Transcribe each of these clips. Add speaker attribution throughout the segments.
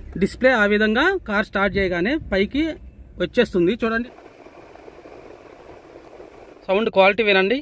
Speaker 1: Display ఆ విధంగా car start చేయగానే పైకి వచ్చేస్తుంది చూడండి సౌండ్ క్వాలిటీ వినండి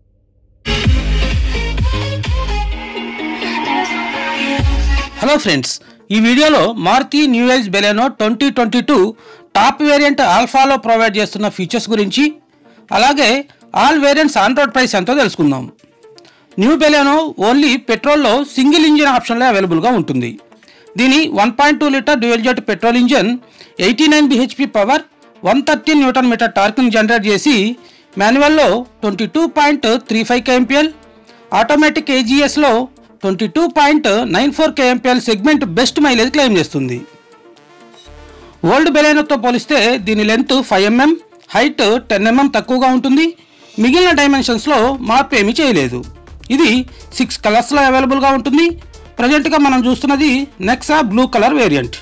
Speaker 1: హలో ఫ్రెండ్స్ ఈ వీడియోలో Maruti new age Baleno twenty twenty two top variant ఆల్ఫాలో ప్రొవైడ్ చేస్తున్న ఫీచర్స్ గురించి అలాగే all variants on road price ఎంతో తెలుసుకుందాం న్యూ బెలెనో ఓన్లీ పెట్రోల్లో సింగిల్ ఇంజిన్ ఆప్షన్లో అవైలబుల్గా ఉంటుంది దీని one point two litre dual jet petrol engine eighty nine BHP power one thirty newton metre టార్క్ని జనరేట్ చేసి మాన్యువల్లో twenty two point three five KMPL automatic ఏజీఎస్లో twenty two point nine four KMPL segment best mileage claim చేస్తుంది old బెలైనోతో పోలిస్తే దీని length five mm height ten mm తక్కువగా ఉంటుంది మిగిలిన డైమెన్షన్స్లో మార్పు ఏమీ చేయలేదు ఇది సిక్స్ కలర్స్లో అవైలబుల్గా ఉంటుంది ప్రజెంట్గా మనం చూస్తున్నది Nexa blue colour variant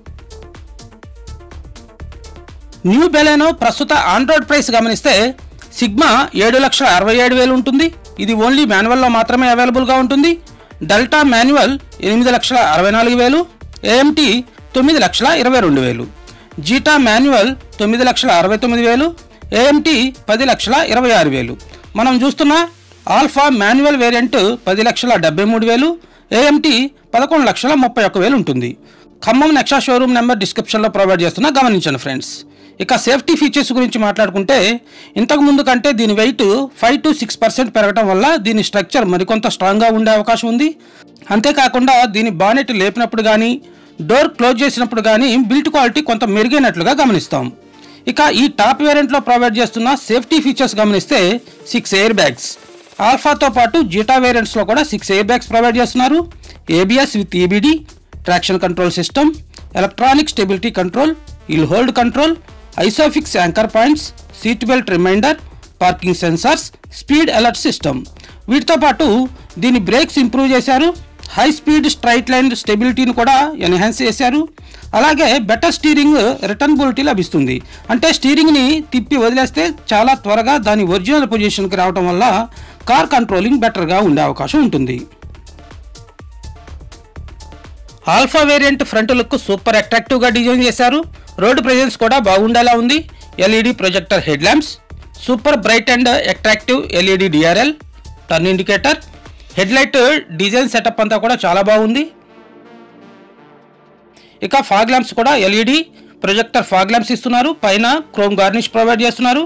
Speaker 1: new Baleno ప్రస్తుత ఆన్ రోడ్ ప్రైస్ గమనిస్తే సిగ్మా ఏడు లక్షల అరవై ఏడు వేలు ఉంటుంది ఇది ఓన్లీ మాన్యువల్లో మాత్రమే అవైలబుల్గా ఉంటుంది డెల్టా మాన్యువల్ ఎనిమిది లక్షల అరవై నాలుగు వేలు ఏఎంటీ తొమ్మిది లక్షల ఇరవై రెండు వేలు జీటా మాన్యువల్ తొమ్మిది లక్షల అరవై తొమ్మిది వేలు ఏఎంటీ పది లక్షల ఇరవై ఆరు వేలు మనం చూస్తున్న ఆల్ఫా మాన్యువల్ వేరియంట్ పది లక్షల డెబ్బై మూడు వేలు ఏఎంటీ పదకొండు లక్షల ముప్పై ఒక్క వేలు ఉంటుంది ఖమ్మం నెక్సా షోరూమ్ నెంబర్ డిస్క్రిప్షన్లో ప్రొవైడ్ చేస్తున్నా గమనించండి ఫ్రెండ్స్ ఇక సేఫ్టీ ఫీచర్స్ గురించి మాట్లాడుకుంటే ఇంతకు ముందు కంటే దీని weight five to six percent పెరగడం వల్ల దీని స్ట్రక్చర్ మరికొంత స్ట్రాంగ్గా ఉండే అవకాశం ఉంది అంతేకాకుండా దీని బానెట్ లేపినప్పుడు కానీ డోర్ క్లోజ్ చేసినప్పుడు కానీ బిల్ట్ క్వాలిటీ కొంత మెరుగైనట్లుగా గమనిస్తాం ఇక ఈ టాప్ వేరియంట్లో ప్రొవైడ్ చేస్తున్న సేఫ్టీ ఫీచర్స్ గమనిస్తే సిక్స్ ఎయిర్ బ్యాగ్స్ ఆల్ఫాతో పాటు జీటా వేరియంట్స్లో కూడా సిక్స్ ఎయిర్ బ్యాగ్స్ ప్రొవైడ్ చేస్తున్నారు ABS with EBD traction control system electronic stability control hill hold control ISOFIX anchor points seat belt reminder parking sensors speed alert system వీటితో పాటు దీని brakes improve చేశారు high speed straight line స్టెబిలిటీని కూడా enhance చేశారు అలాగే better steering రిటర్నబిలిటీ లభిస్తుంది అంటే స్టీరింగ్ని తిప్పి వదిలేస్తే చాలా త్వరగా దాని ఒరిజినల్ పొజిషన్కి రావడం వల్ల కార్ కంట్రోలింగ్ బెటర్గా ఉండే అవకాశం ఉంటుంది Alpha variant front look super అట్రాక్టివ్గా డిజైన్ చేశారు రోడ్ ప్రెజెన్స్ కూడా బాగుండేలా ఉంది LED projector head lamps super bright and attractive LED DRL turn indicator head light design setup అంతా కూడా చాలా బాగుంది ఇక ఫాగ్ ల్యాంప్స్ కూడా ఎల్ఈడి ప్రొజెక్టర్ ఫాగ్ ల్యాంప్స్ ఇస్తున్నారు పైన క్రోమ్ గార్నిష్ ప్రొవైడ్ చేస్తున్నారు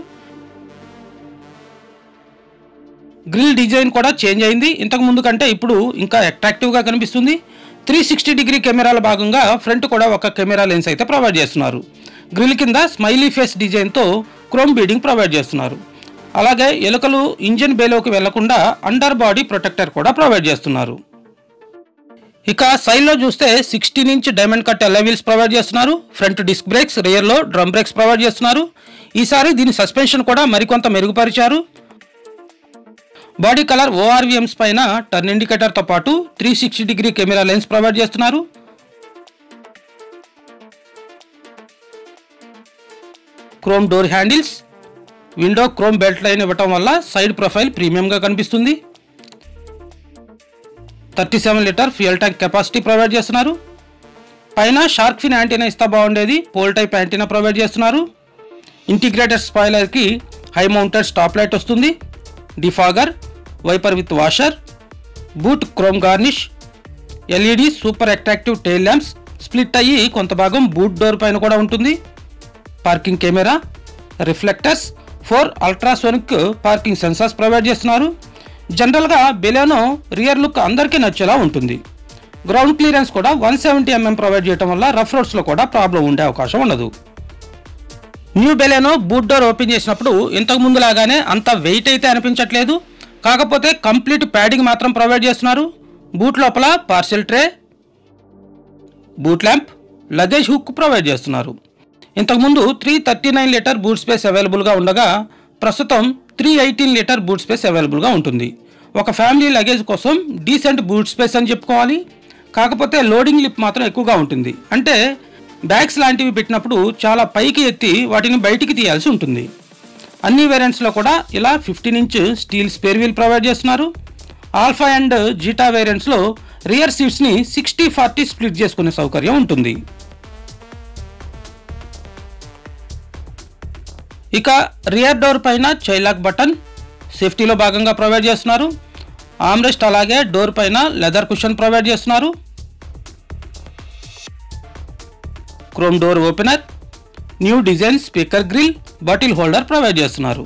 Speaker 1: గ్రిల్ డిజైన్ కూడా చేంజ్ అయింది ఇంతకు ముందు కంటే ఇప్పుడు ఇంకా అట్రాక్టివ్గా కనిపిస్తుంది త్రీ సిక్స్టీ డిగ్రీ కెమెరాల భాగంగా ఫ్రంట్ కూడా ఒక కెమెరా లెన్స్ అయితే ప్రొవైడ్ చేస్తున్నారు గ్రిల్ కింద స్మైలీ ఫేస్ డిజైన్తో క్రోమ్ బీడింగ్ ప్రొవైడ్ చేస్తున్నారు అలాగే ఎలుకలు ఇంజిన్ బేలోకి వెళ్లకుండా అండర్ బాడీ ప్రొటెక్టర్ కూడా ప్రొవైడ్ చేస్తున్నారు ఇక సైడ్లో చూస్తే sixteen inch diamond cut alloy wheels provide చేస్తున్నారు ఫ్రంట్ డిస్క్ బ్రేక్స్ రియర్లో డ్రమ్ బ్రేక్స్ ప్రొవైడ్ చేస్తున్నారు ఈసారి దీని సస్పెన్షన్ కూడా మరికొంత మెరుగుపరిచారు బాడీ కలర్ ఓఆర్విఎంస్ పైన టర్న్ ఇండికేటర్తో పాటు three sixty degree camera lens provide చేస్తున్నారు chrome door handles window chrome belt line ఇవ్వటం వల్ల సైడ్ ప్రొఫైల్ ప్రీమియంగా కనిపిస్తుంది thirty seven litre fuel tank capacity provide చేస్తున్నారు పైన షార్క్ ఫిన్ యాంటీనా ఇస్తా బాగుండేది పోల్ టైప్ యాంటీనా ప్రొవైడ్ చేస్తున్నారు ఇంటిగ్రేటెడ్ స్పాయిలర్కి హై మౌంటెడ్ స్టాప్ లైట్ వస్తుంది defogger wiper with washer boot chrome garnish LED super attractive tail lamps split అయ్యి కొంత భాగం బూట్ డోర్ పైన కూడా ఉంటుంది parking camera reflectors four ultrasonic parking sensors provide చేస్తున్నారు జనరల్గా బెలెనో రియర్ లుక్ అందరికీ నచ్చేలా ఉంటుంది గ్రౌండ్ క్లియరెన్స్ కూడా వన్ సెవెంటీ ఎంఎం ప్రొవైడ్ చేయడం వల్ల రఫ్ రోడ్స్లో కూడా ప్రాబ్లం ఉండే అవకాశం ఉండదు new Baleno boot door open చేసినప్పుడు ఇంతకు ముందు లాగానే అంత వెయిట్ అయితే అనిపించట్లేదు కాకపోతే కంప్లీట్ ప్యాడింగ్ మాత్రం ప్రొవైడ్ చేస్తున్నారు బూట్ లోపల parcel tray boot lamp luggage hook provide చేస్తున్నారు ఇంతకుముందు three thirty nine litre boot space అవైలబుల్గా ఉండగా ప్రస్తుతం three eighteen litre boot space అవైలబుల్గా ఉంటుంది ఒక ఫ్యామిలీ లగేజ్ కోసం డీసెంట్ బూట్ స్పేస్ అని చెప్పుకోవాలి కాకపోతే లోడింగ్ లిప్ మాత్రం ఎక్కువగా ఉంటుంది అంటే బ్యాగ్స్ లాంటివి పెట్టినప్పుడు చాలా పైకి ఎత్తి వాటిని బయటికి తీయాల్సి ఉంటుంది అన్ని వేరియంట్స్లో కూడా ఇలా fifteen inch steel spare wheel provide చేస్తున్నారు ఆల్ఫా అండ్ జీటా వేరియంట్స్లో రియర్ సీట్స్ని సిక్స్టీ ఫార్టీ స్ప్లిట్ చేసుకునే సౌకర్యం ఉంటుంది ఇక రియర్ డోర్ పైన చైలాక్ బటన్ సేఫ్టీలో భాగంగా ప్రొవైడ్ చేస్తున్నారు ఆమ్రెస్ట్ అలాగే డోర్ పైన లెదర్ కుషన్ ప్రొవైడ్ చేస్తున్నారు chrome door opener new design speaker grille bottle holder provide చేస్తున్నారు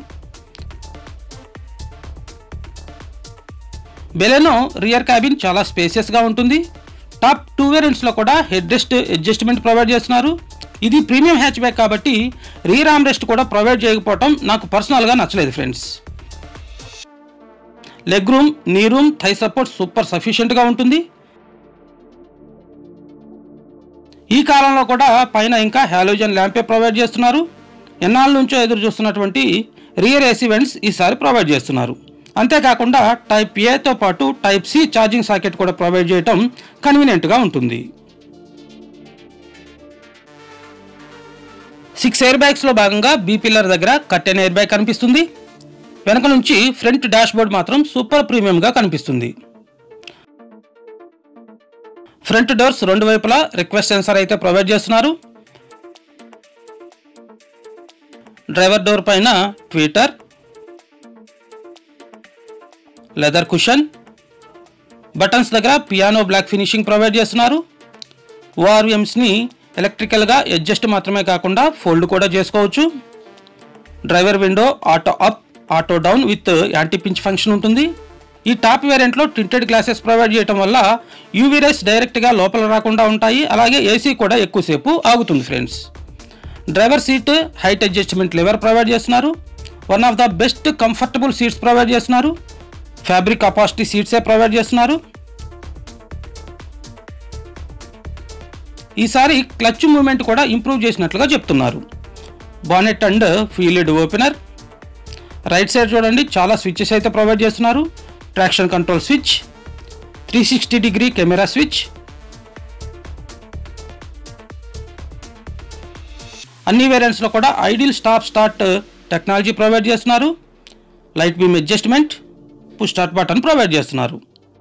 Speaker 1: బెలెనో రియర్ క్యాబిన్ చాలా స్పేసియస్గా ఉంటుంది టాప్ టూ వేరియంట్స్లో కూడా హెడ్ రెస్ట్ అడ్జస్ట్మెంట్ ప్రొవైడ్ చేస్తున్నారు ఇది ప్రీమియం హ్యాచ్ బ్యాక్ కాబట్టి రియర్ ఆమ్ రెస్ట్ కూడా ప్రొవైడ్ చేయకపోవటం నాకు పర్సనల్గా నచ్చలేదు friends leg room knee room thigh support super సఫిషియెంట్గా ఉంటుంది ఈ కాలంలో కూడా పైన ఇంకా హాలోజన్ ల్యాంపే ప్రొవైడ్ చేస్తున్నారు ఎన్నాళ్ళ నుంచో ఎదురు చూస్తున్నటువంటి రియర్ ఏసీ వెంట్స్ ఈసారి ప్రొవైడ్ చేస్తున్నారు అంతేకాకుండా టైప్ ఏతో పాటు టైప్ సి ఛార్జింగ్ సాకెట్ కూడా ప్రొవైడ్ చేయటం కన్వీనియంట్గా ఉంటుంది సిక్స్ ఎయిర్ బ్యాగ్స్లో భాగంగా బీ పిల్లర్ దగ్గర కట్టెన్ ఎయిర్ బ్యాగ్ కనిపిస్తుంది వెనక నుంచి ఫ్రంట్ డాష్ బోర్డ్ మాత్రం సూపర్ ప్రీమియంగా కనిపిస్తుంది ఫ్రంట్ డోర్స్ రెండు వైపులా రిక్వెస్ట్ సెన్సార్ అయితే ప్రొవైడ్ చేస్తున్నారు డ్రైవర్ డోర్ పైన ట్విటర్ లెదర్ కుషన్ బటన్స్ దగ్గర పియానో బ్లాక్ ఫినిషింగ్ ప్రొవైడ్ చేస్తున్నారు ఓఆర్విఎమ్స్ని ఎలక్ట్రికల్గా అడ్జస్ట్ మాత్రమే కాకుండా ఫోల్డ్ కూడా చేసుకోవచ్చు driver window auto up auto down with anti pinch function ఉంటుంది ఈ టాప్ వేరియంట్లో టింటెడ్ గ్లాసెస్ ప్రొవైడ్ చేయడం వల్ల యూవీ రేస్ డైరెక్ట్గా లోపల రాకుండా ఉంటాయి అలాగే ఏసీ కూడా ఎక్కువసేపు ఆగుతుంది friends driver seat height adjustment lever provide చేస్తున్నారు one of the best comfortable seats provide చేస్తున్నారు ఫ్యాబ్రిక్ కెపాసిటీ సీట్సే ప్రొవైడ్ చేస్తున్నారు ఈసారి క్లచ్ మూమెంట్ కూడా ఇంప్రూవ్ చేసినట్లుగా చెప్తున్నారు bonnet and field opener right side చూడండి చాలా స్విచ్చెస్ అయితే ప్రొవైడ్ చేస్తున్నారు traction control switch three sixty degree camera switch అన్ని వేరియంట్స్లో కూడా idle stop start technology provide చేస్తున్నారు light beam adjustment push start button provide చేస్తున్నారు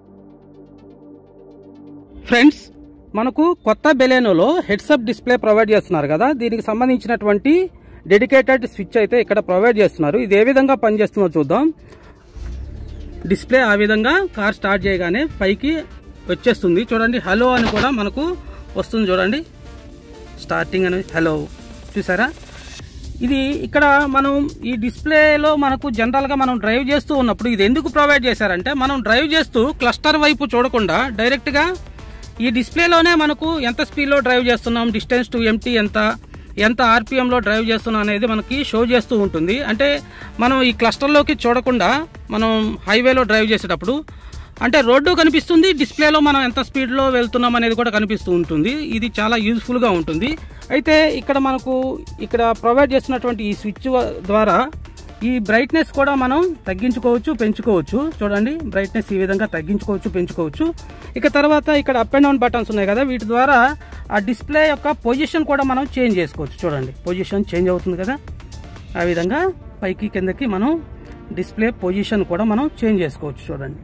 Speaker 1: ఫ్రెండ్స్ మనకు కొత్త బెలెనోలో హెడ్సప్ డిస్ప్లే ప్రొవైడ్ చేస్తున్నారు కదా దీనికి సంబంధించినటువంటి డెడికేటెడ్ స్విచ్ అయితే ఇక్కడ ప్రొవైడ్ చేస్తున్నారు ఇది ఏ విధంగా పనిచేస్తుందో చూద్దాం డిస్ప్లే ఆ విధంగా కార్ స్టార్ట్ చేయగానే పైకి వచ్చేస్తుంది చూడండి హలో అని కూడా మనకు వస్తుంది చూడండి స్టార్టింగ్ అని హలో చూసారా ఇది ఇక్కడ మనం ఈ డిస్ప్లేలో మనకు జనరల్గా మనం డ్రైవ్ చేస్తూ ఉన్నప్పుడు ఇది ఎందుకు ప్రొవైడ్ చేశారంటే మనం డ్రైవ్ చేస్తూ క్లస్టర్ వైపు చూడకుండా డైరెక్ట్గా ఈ డిస్ప్లేలోనే మనకు ఎంత స్పీడ్లో డ్రైవ్ చేస్తున్నాం డిస్టెన్స్ టు ఎంటీ ఎంత ఎంత ఆర్పిఎంలో డ్రైవ్ చేస్తున్నాం అనేది మనకి షో చేస్తూ ఉంటుంది అంటే మనం ఈ క్లస్టర్లోకి చూడకుండా మనం హైవేలో డ్రైవ్ చేసేటప్పుడు అంటే రోడ్డు కనిపిస్తుంది డిస్ప్లేలో మనం ఎంత స్పీడ్లో వెళ్తున్నాం అనేది కూడా కనిపిస్తూ ఉంటుంది ఇది చాలా యూజ్ఫుల్గా ఉంటుంది అయితే ఇక్కడ మనకు ఇక్కడ ప్రొవైడ్ చేస్తున్నటువంటి ఈ స్విచ్ ద్వారా ఈ బ్రైట్నెస్ కూడా మనం తగ్గించుకోవచ్చు పెంచుకోవచ్చు చూడండి బ్రైట్నెస్ ఈ విధంగా తగ్గించుకోవచ్చు పెంచుకోవచ్చు ఇక తర్వాత ఇక్కడ అప్ అండ్ డౌన్ బటన్స్ ఉన్నాయి కదా వీటి ద్వారా ఆ డిస్ప్లే యొక్క పొజిషన్ కూడా మనం చేంజ్ చేసుకోవచ్చు చూడండి పొజిషన్ చేంజ్ అవుతుంది కదా ఆ విధంగా పైకి కిందకి మనం డిస్ప్లే పొజిషన్ కూడా మనం చేంజ్ చేసుకోవచ్చు చూడండి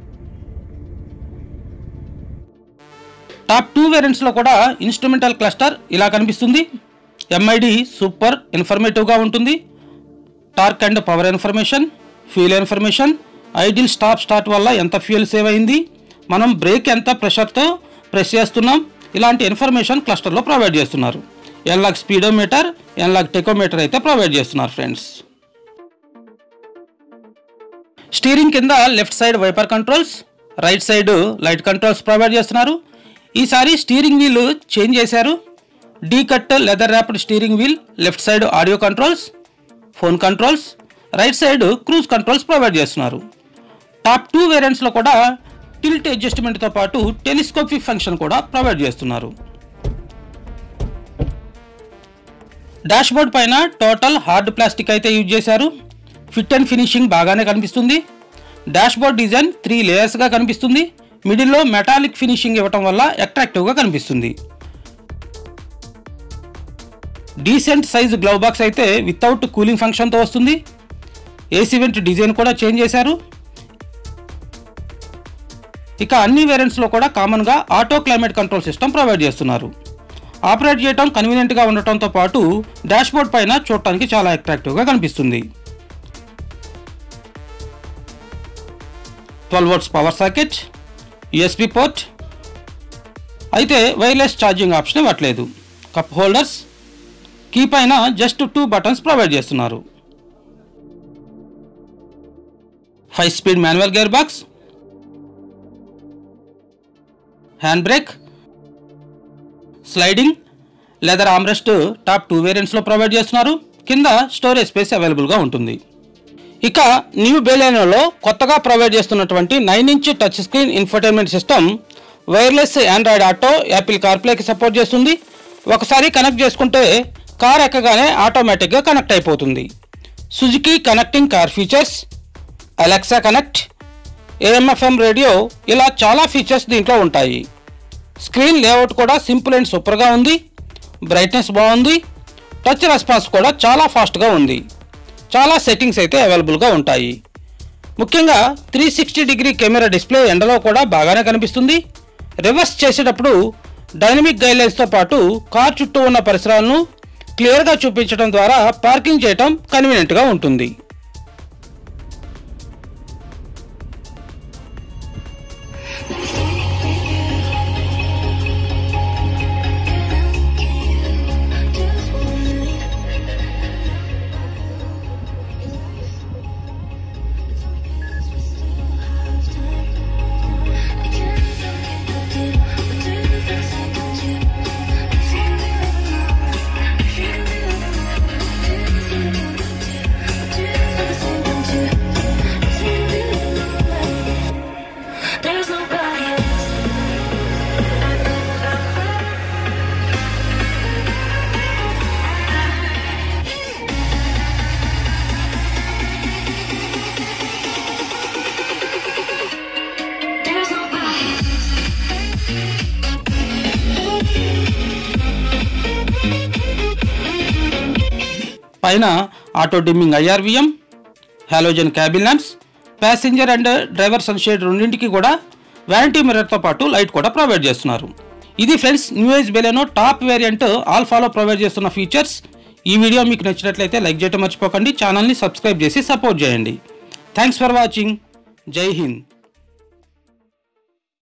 Speaker 1: టాప్ టూ వేరియంట్స్లో కూడా ఇన్స్ట్రుమెంటల్ క్లస్టర్ ఇలా కనిపిస్తుంది ఎంఐడి సూపర్ ఇన్ఫర్మేటివ్గా ఉంటుంది torque and power information fuel information idle stop start వల్ల ఎంత ఫ్యూల్ సేవ్ అయింది మనం బ్రేక్ ఎంత ప్రెషర్తో ప్రెస్ చేస్తున్నాం ఇలాంటి ఇన్ఫర్మేషన్ క్లస్టర్లో ప్రొవైడ్ చేస్తున్నారు ఎన్లాగ్ స్పీడోమీటర్ ఎన్లాగ్ టెకోమీటర్ అయితే ప్రొవైడ్ చేస్తున్నారు ఫ్రెండ్స్ స్టీరింగ్ కింద left side wiper controls right side light controls provide చేస్తున్నారు ఈసారి స్టీరింగ్ వీల్ చేంజ్ చేశారు D cut leather wrapped steering wheel left side audio controls phone controls right side cruise controls provide చేస్తున్నారు top two వేరియంట్స్లో కూడా tilt అడ్జస్ట్మెంట్తో పాటు telescopic function కూడా provide చేస్తున్నారు డాష్ బోర్డ్ పైన టోటల్ హార్డ్ ప్లాస్టిక్ అయితే యూజ్ చేశారు ఫిట్ అండ్ ఫినిషింగ్ బాగానే కనిపిస్తుంది డాష్ బోర్డ్ డిజైన్ త్రీ లేయర్స్గా కనిపిస్తుంది మిడిల్లో మెటాలిక్ ఫినిషింగ్ ఇవ్వటం వల్ల అట్రాక్టివ్గా కనిపిస్తుంది డీసెంట్ సైజ్ గ్లవ్ బాక్స్ అయితే వితౌట్ కూలింగ్ ఫంక్షన్తో వస్తుంది ఏసీ వెంట్ డిజైన్ కూడా చేంజ్ చేశారు ఇక అన్ని వేరియంట్స్లో కూడా కామన్గా auto climate control system provide చేస్తున్నారు ఆపరేట్ చేయడం కన్వీనియంట్గా ఉండటంతో పాటు డాష్బోర్డ్ పైన చూడటానికి చాలా అట్రాక్టివ్గా కనిపిస్తుంది twelve volts power socket USB port అయితే వైర్లెస్ ఛార్జింగ్ ఆప్షన్ ఇవ్వట్లేదు కప్ హోల్డర్స్ కీ పైన జస్ట్ టూ బటన్స్ ప్రొవైడ్ చేస్తున్నారు five speed manual gearbox hand brake sliding leather armrest top two వేరియంట్స్లో ప్రొవైడ్ చేస్తున్నారు కింద స్టోరేజ్ స్పేస్ అవైలబుల్గా ఉంటుంది ఇక న్యూ బెలెనోలో కొత్తగా ప్రొవైడ్ చేస్తున్నటువంటి nine inch touch screen infotainment system wireless Android Auto Apple కార్ప్లేకి సపోర్ట్ చేస్తుంది ఒకసారి కనెక్ట్ చేసుకుంటే కార్ ఎక్కగానే ఆటోమేటిక్గా కనెక్ట్ అయిపోతుంది Suzuki connecting car features Alexa connect AM FM radio ఇలా చాలా ఫీచర్స్ దీంట్లో ఉంటాయి స్క్రీన్ లేఅవుట్ కూడా సింపుల్ అండ్ సూపర్గా ఉంది బ్రైట్నెస్ బాగుంది టచ్ రెస్పాన్స్ కూడా చాలా ఫాస్ట్గా ఉంది చాలా సెట్టింగ్స్ అయితే అవైలబుల్గా ఉంటాయి ముఖ్యంగా three sixty degree camera display ఎండలో కూడా బాగానే కనిపిస్తుంది రివర్స్ చేసేటప్పుడు డైనమిక్ గైడ్లైన్స్తో పాటు కార్ చుట్టూ ఉన్న పరిసరాలను క్లియర్గా చూపించడం ద్వారా పార్కింగ్ చేయటం కన్వీనియంట్గా ఉంటుంది
Speaker 2: There's nobody else. There's nobody
Speaker 1: పైన auto dimming IRVM halogen cabin lamps passenger and driver sunshade రెండింటికి కూడా వ్యారంటీ మిర్రర్తో పాటు లైట్ కూడా ప్రొవైడ్ చేస్తున్నారు ఇది friends new age Baleno top variant ఆల్ఫాలో ప్రొవైడ్ చేస్తున్న ఫీచర్స్ ఈ వీడియో మీకు నచ్చినట్లయితే లైక్ చేయడం మర్చిపోకండి ఛానల్ని సబ్స్క్రైబ్ చేసి సపోర్ట్ చేయండి థ్యాంక్స్ ఫర్ వాచింగ్ జై హింద్